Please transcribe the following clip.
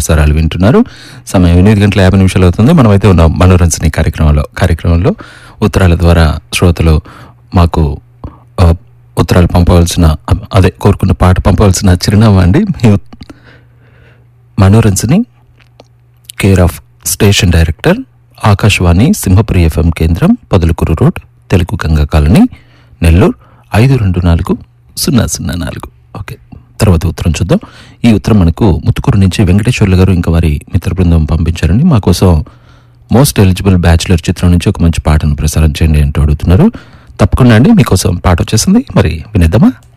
ప్రసారాలు వింటున్నారు సమయం ఎనిమిది గంటల యాభై నిమిషాలు అవుతుంది మనమైతే ఉన్నాం మనోరంజని కార్యక్రమంలో కార్యక్రమంలో ఉత్తరాల ద్వారా శ్రోతలు మాకు ఆ, ఉత్తరాలు పంపవలసిన అదే కోరుకున్న పాట పంపవలసిన చిరునామా అండి మీ ఉత్- Manoranjani care of station director Akashvani Simhapuri FM కేంద్రం పొదలకూరు రోడ్ తెలుగు గంగా కాలనీ నెల్లూరు ఐదు రెండు నాలుగు సున్నా సున్నా నాలుగు ఓకే తర్వాత ఉత్తరం చూద్దాం ఈ ఉత్తరం మనకు ముత్తుకూరు నుంచి వెంకటేశ్వర్లు గారు ఇంకా వారి మిత్ర బృందం పంపించారండి మా కోసం మోస్ట్ ఎలిజిబుల్ బ్యాచులర్ చిత్రం నుంచి ఒక మంచి పాటను ప్రసారం చేయండి అంటూ అడుగుతున్నారు తప్పకుండా అండి మీకోసం పాట వచ్చేసింది మరి వినేద్దామా